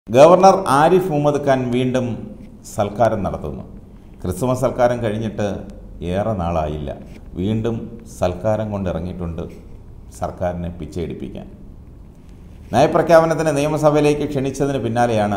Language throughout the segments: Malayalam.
ഗവർണർ ആരിഫ് മുഹമ്മദ് ഖാൻ വീണ്ടും സൽക്കാരം നടത്തുന്നു ക്രിസ്മസ് സൽക്കാരം കഴിഞ്ഞിട്ട് ഏറെ നാളായില്ല വീണ്ടും സൽക്കാരം കൊണ്ടിറങ്ങിയിട്ടുണ്ട് സർക്കാരിനെ പിച്ചയടിപ്പിക്കാൻ നയപ്രഖ്യാപനത്തിന് നിയമസഭയിലേക്ക് ക്ഷണിച്ചതിന് പിന്നാലെയാണ്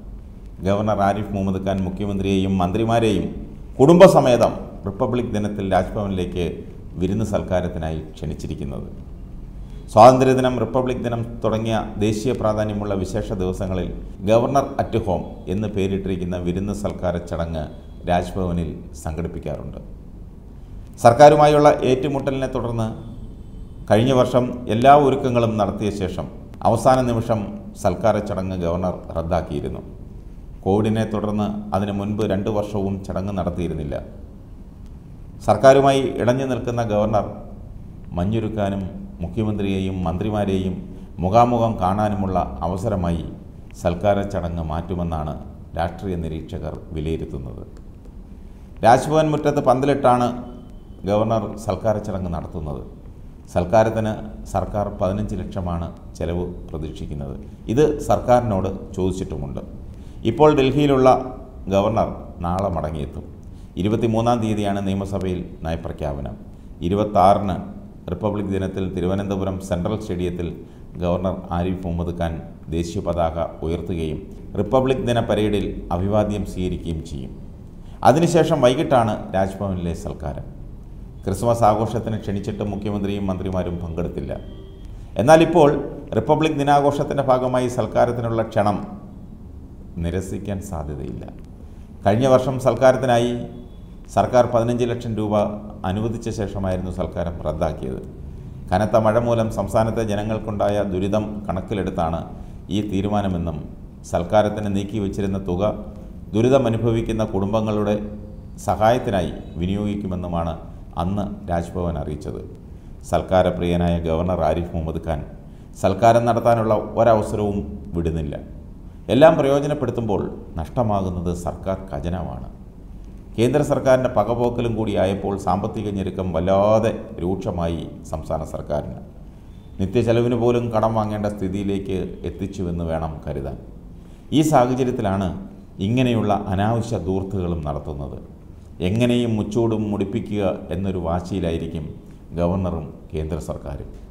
ഗവർണർ ആരിഫ് മുഹമ്മദ് ഖാൻ മുഖ്യമന്ത്രിയെയും മന്ത്രിമാരെയും കുടുംബസമേതം റിപ്പബ്ലിക് ദിനത്തിൽ രാജ്ഭവനിലേക്ക് വിരുന്ന് സൽക്കാരത്തിനായി ക്ഷണിച്ചിരിക്കുന്നത് സ്വാതന്ത്ര്യദിനം റിപ്പബ്ലിക് ദിനം തുടങ്ങിയ ദേശീയ പ്രാധാന്യമുള്ള വിശേഷ ദിവസങ്ങളിൽ ഗവർണർ അറ്റ് ഹോം എന്ന് പേരിട്ടിരിക്കുന്ന വിരുന്ന് സൽക്കാര ചടങ്ങ് രാജ്ഭവനിൽ സംഘടിപ്പിക്കാറുണ്ട് സർക്കാരുമായുള്ള ഏറ്റുമുട്ടലിനെ തുടർന്ന് കഴിഞ്ഞ വർഷം എല്ലാ ഒരുക്കങ്ങളും നടത്തിയ ശേഷം അവസാന നിമിഷം സൽക്കാര ചടങ്ങ് ഗവർണർ റദ്ദാക്കിയിരുന്നു കോവിഡിനെ തുടർന്ന് അതിനു മുൻപ് രണ്ട് വർഷവും ചടങ്ങ് നടത്തിയിരുന്നില്ല സർക്കാരുമായി ഇടഞ്ഞു നിൽക്കുന്ന ഗവർണർ മഞ്ഞുരുക്കാനും മുഖ്യമന്ത്രിയെയും മന്ത്രിമാരെയും മുഖാമുഖം കാണാനുമുള്ള അവസരമായി സൽക്കാര ചടങ്ങ് മാറ്റുമെന്നാണ് രാഷ്ട്രീയ നിരീക്ഷകർ വിലയിരുത്തുന്നത് രാജ്ഭവൻ മുറ്റത്ത് പന്തലിട്ടാണ് ഗവർണർ സൽക്കാര ചടങ്ങ് നടത്തുന്നത് സൽക്കാരത്തിന് സർക്കാർ പതിനഞ്ച് ലക്ഷമാണ് ചെലവ് പ്രതീക്ഷിക്കുന്നത് ഇത് സർക്കാരിനോട് ചോദിച്ചിട്ടുമുണ്ട് ഇപ്പോൾ ഡൽഹിയിലുള്ള ഗവർണർ നാളെ മടങ്ങിയെത്തും ഇരുപത്തിമൂന്നാം തീയതിയാണ് നിയമസഭയിൽ നയപ്രഖ്യാപനം ഇരുപത്താറിന് റിപ്പബ്ലിക് ദിനത്തിൽ തിരുവനന്തപുരം സെൻട്രൽ സ്റ്റേഡിയത്തിൽ ഗവർണർ ആരിഫ് മുഹമ്മദ് ഖാൻ ദേശീയ പതാക ഉയർത്തുകയും റിപ്പബ്ലിക് ദിന പരേഡിൽ അഭിവാദ്യം സ്വീകരിക്കുകയും ചെയ്യും അതിനുശേഷം വൈകിട്ടാണ് രാജ്ഭവനിലെ സൽക്കാരം ക്രിസ്മസ് ആഘോഷത്തിന് ക്ഷണിച്ചിട്ട് മുഖ്യമന്ത്രിയും മന്ത്രിമാരും പങ്കെടുത്തില്ല എന്നാൽ ഇപ്പോൾ റിപ്പബ്ലിക് ദിനാഘോഷത്തിൻ്റെ ഭാഗമായി സൽക്കാരത്തിനുള്ള ക്ഷണം നിരസിക്കാൻ സാധ്യതയില്ല കഴിഞ്ഞ വർഷം സൽക്കാരത്തിനായി സർക്കാർ പതിനഞ്ച് ലക്ഷം രൂപ അനുവദിച്ച ശേഷമായിരുന്നു സൽക്കാരം റദ്ദാക്കിയത് കനത്ത മഴ മൂലം സംസ്ഥാനത്തെ ജനങ്ങൾക്കുണ്ടായ ദുരിതം കണക്കിലെടുത്താണ് ഈ തീരുമാനമെന്നും സൽക്കാരത്തിന് നീക്കിവച്ചിരുന്ന തുക ദുരിതമനുഭവിക്കുന്ന കുടുംബങ്ങളുടെ സഹായത്തിനായി വിനിയോഗിക്കുമെന്നുമാണ് അന്ന് രാജ്ഭവൻ അറിയിച്ചത് സൽക്കാരപ്രിയനായ ഗവർണർ ആരിഫ് മുഹമ്മദ് ഖാൻ സൽക്കാരം നടത്താനുള്ള ഒരവസരവും വിടുന്നില്ല എല്ലാം പ്രയോജനപ്പെടുത്തുമ്പോൾ നഷ്ടമാകുന്നത് സർക്കാർ ഖജനാവാണ് കേന്ദ്ര സർക്കാരിൻ്റെ പകപോക്കലും കൂടിയായപ്പോൾ സാമ്പത്തിക ഞെരുക്കം വല്ലാതെ രൂക്ഷമായി സംസ്ഥാന സർക്കാരിന് നിത്യചെലവിന് പോലും കടം വാങ്ങേണ്ട സ്ഥിതിയിലേക്ക് എത്തിച്ചുവെന്ന് വേണം കരുതാൻ ഈ സാഹചര്യത്തിലാണ് ഇങ്ങനെയുള്ള അനാവശ്യ ദൂർത്തുകളും നടത്തുന്നത് എങ്ങനെയും മുച്ചൂടും മുടിപ്പിക്കുക എന്നൊരു വാശിയിലായിരിക്കും ഗവർണറും കേന്ദ്ര സർക്കാരും